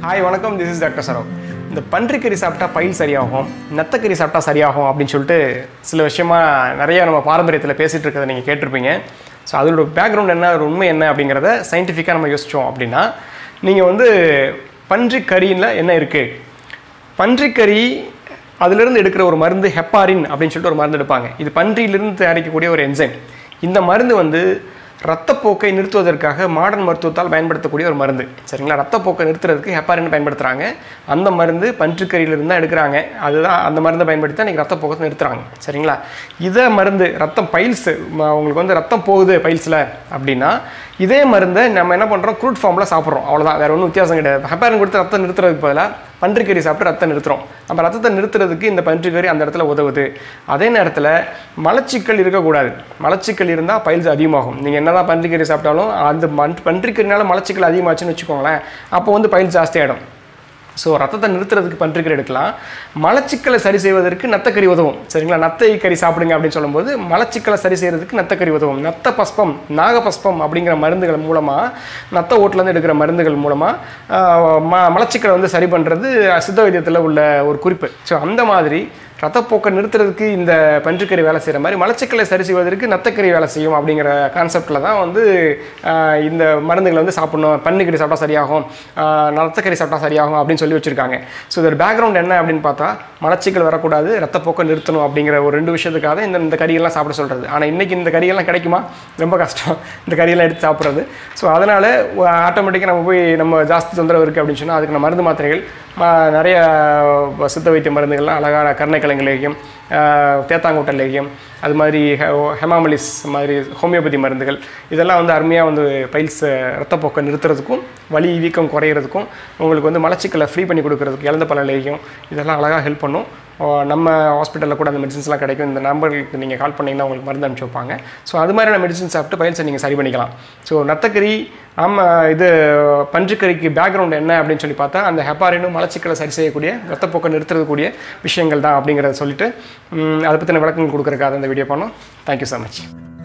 hi வணக்கம் this is doctor Sarav இந்த பன்றிக்கறி சாப்பிட்டா பயில் சரியாகும் நத்தக்கறி சாப்பிட்டா சரியாகும் அப்படின்னு சொல்லிட்டு சில விஷயமா நிறைய நம்ம பாரம்பரியத்தில் பேசிகிட்டு இருக்கிறத நீங்கள் கேட்டிருப்பீங்க ஸோ அதோட பேக்ரவுண்ட் என்ன ஒரு உண்மை என்ன அப்படிங்கிறத சயின்டிஃபிக்காக நம்ம யோசித்தோம் அப்படின்னா நீங்கள் வந்து பன்றிக்கறியில் என்ன இருக்குது பன்றிக்கறி அதிலிருந்து எடுக்கிற ஒரு மருந்து ஹெப்பாரின் அப்படின்னு சொல்லிட்டு ஒரு மருந்து எடுப்பாங்க இது பன்றியிலிருந்து தயாரிக்கக்கூடிய ஒரு என்சைம் இந்த மருந்து வந்து ரத்தப்போக்கை நிறுத்துவதற்காக மாடர்ன் மருத்துவத்தால் பயன்படுத்தக்கூடிய ஒரு மருந்து சரிங்களா ரத்தப்போக்கை நிறுத்துறதுக்கு ஹெப்பாரின் பயன்படுத்துகிறாங்க அந்த மருந்து பன்றிக்கறியிலிருந்து தான் எடுக்கிறாங்க அதுதான் அந்த மருந்தை பயன்படுத்தி தான் இன்றைக்கி ரத்தப்போக்கத்தை நிறுத்துறாங்க சரிங்களா இதை மருந்து ரத்தம் பைல்ஸ் உங்களுக்கு வந்து ரத்தம் போகுது பைல்ஸில் அப்படின்னா இதே மருந்தை நம்ம என்ன பண்ணுறோம் க்ரூட் ஃபார்மில் சாப்பிட்றோம் அவ்வளோதான் வேறு ஒன்றும் வித்தியாசம் கிடையாது ஹெப்பாரின் கொடுத்து ரத்தம் நிறுத்துறதுக்கு பதிலாக பன்றிக்கறி சாப்பிட்டு ரத்தம் நிறுத்துறோம் நம்ம ரத்தத்தை நிறுத்துறதுக்கு இந்த பன்றிக்கறி அந்த இடத்துல உதவுது அதே நேரத்தில் மலச்சிக்கல் இருக்கக்கூடாது மலச்சிக்கல் இருந்தால் பயில்ஸ் அதிகமாகும் நீங்கள் என்னதான் பன்றிக்கறி சாப்பிட்டாலும் அந்த மண் பன்றிக்கறினால மலச்சிக்கல் அதிகமாச்சுன்னு வச்சுக்கோங்களேன் அப்போ வந்து பயில் ஜாஸ்தியாகிடும் ஸோ ரத்தத்தை நிறுத்துறதுக்கு பன்றிக்கறி எடுக்கலாம் மலச்சிக்கலை சரி செய்வதற்கு நத்தக்கறி உதவும் சரிங்களா நத்தை கறி சாப்பிடுங்க அப்படின்னு சொல்லும்போது மலச்சிக்கலை சரி செய்யறதுக்கு நத்தக்கறி உதவும் நத்த பஸ்பம் நாகபஸ்பம் அப்படிங்கிற மருந்துகள் மூலமாக நத்த ஓட்டிலேருந்து எடுக்கிற மருந்துகள் மூலமாக ம மலச்சிக்கலை வந்து சரி பண்ணுறது சித்த வைத்தியத்தில் உள்ள ஒரு குறிப்பு ஸோ அந்த மாதிரி ரத்தப்போக்கை நிறுத்துறதுக்கு இந்த பன்றிக்கறி வேலை செய்கிற மாதிரி மலச்சிக்கலை சரி செய்வதற்கு நத்தக்கறி வேலை செய்யும் அப்படிங்கிற கான்செப்டில் தான் வந்து ஆஹ், இந்த மருந்துகளை வந்து சாப்பிடணும் பன்னிக்கறி சாப்பிட்டா சரியாகும் ஆஹ், ரத்தக்கறி சாப்பிட்டா சரியாகும் அப்படின்னு சொல்லி வச்சுருக்காங்க ஸோ இதோட பேக்ரவுண்ட் என்ன அப்படின்னு பார்த்தா மலச்சிக்கல் வரக்கூடாது ரத்தப்போக்கை நிறுத்தணும் அப்படிங்கிற ஒரு ரெண்டு விஷயத்துக்காக தான் இந்த இந்த கறியெல்லாம் சாப்பிட சொல்கிறது ஆனால் இன்றைக்கி இந்த கறியெல்லாம் கிடைக்குமா ரொம்ப கஷ்டம் இந்த கறியெல்லாம் எடுத்து சாப்பிட்றது ஸோ அதனால் ஆட்டோமேட்டிக்காக நம்ம போய் நம்ம ஜாஸ்தி தொந்தரவு இருக்குது அப்படின்னு சொன்னால் அதுக்கு நம்ம மருந்து மாத்திரைகள் ம- நிறைய சித்த வைத்திய மருந்துகள்லாம் அழகான கருணைக்கிழங்கு லேகியம் ஆஹ், தேத்தாங்கோட்டை லேகியம் அது மாதிரி ஹெ- ஹெமாமலிஸ் மாதிரி ஹோமியோபதி மருந்துகள் இதெல்லாம் வந்து அருமையாக வந்து பைல்ஸ் ரத்தப்போக்கை நிறுத்துறதுக்கும் வலி வீக்கம் குறையிறதுக்கும் உங்களுக்கு வந்து மலச்சிக்கலை ஃப்ரீ பண்ணி கொடுக்கறதுக்கு இழந்த பல லேகியம் இதெல்லாம் அழகாக ஹெல்ப் பண்ணும் ஆஹ், நம்ம ஹாஸ்பிட்டலில் கூட அந்த மெடிசன்ஸ்லாம் கிடைக்கும் இந்த நம்பர்களுக்கு நீங்கள் கால் பண்ணிங்கன்னா உங்களுக்கு மருந்து அனுப்பிச்சு வைப்பாங்க ஸோ அது மாதிரியான மெடிசன் சாப்பிட்டு பயில்ஸை நீங்கள் சரி பண்ணிக்கலாம் ஸோ நத்தக்கறி ஆமாம் இது பன்றிக்கறிக்கு பேக்ரவுண்ட் என்ன அப்படின்னு சொல்லி பார்த்தா அந்த ஹெப்பாரினும் மலச்சிக்கலை சரி செய்யக்கூடிய ரத்தப்போக்கை நிறுத்துறதுக்கூடிய விஷயங்கள் தான் அப்படிங்கிறத சொல்லிட்டு ம், அதை பற்றின விளக்கங்கள் கொடுக்குறதுக்காக இந்த வீடியோ பண்ணோம் தேங்க்யூ ஸோ மச்